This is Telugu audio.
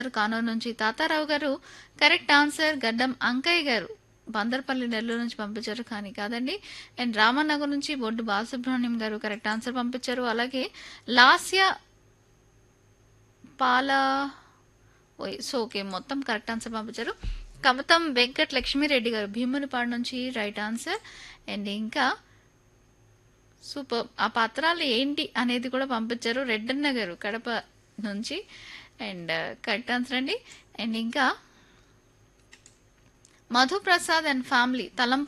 కానూరు నుంచి తాతారావు గారు కరెక్ట్ ఆన్సర్ గడ్డం అంకయ్య గారు బందర్పల్లి నెల్లూరు నుంచి పంపించారు కానీ కాదండి అండ్ రామనగర్ నుంచి బొడ్డు బాలసుబ్రహ్మణ్యం గారు కరెక్ట్ ఆన్సర్ పంపించారు అలాగే లాస్య పాల ఓయ్ సో ఓకే మొత్తం కరెక్ట్ ఆన్సర్ పంపించారు కమతం వెంకట్ లక్ష్మీరెడ్డి గారు భీమునిపాడు నుంచి రైట్ ఆన్సర్ అండ్ ఇంకా సూపర్ ఆ పత్రాలు ఏంటి అనేది కూడా పంపించారు రెడ్డన్న గారు కడప నుంచి అండ్ కరెక్ట్ ఆన్సర్ అండి అండ్ ఇంకా మధుప్రసాద్ అండ్ ఫ్యామిలీ తలంప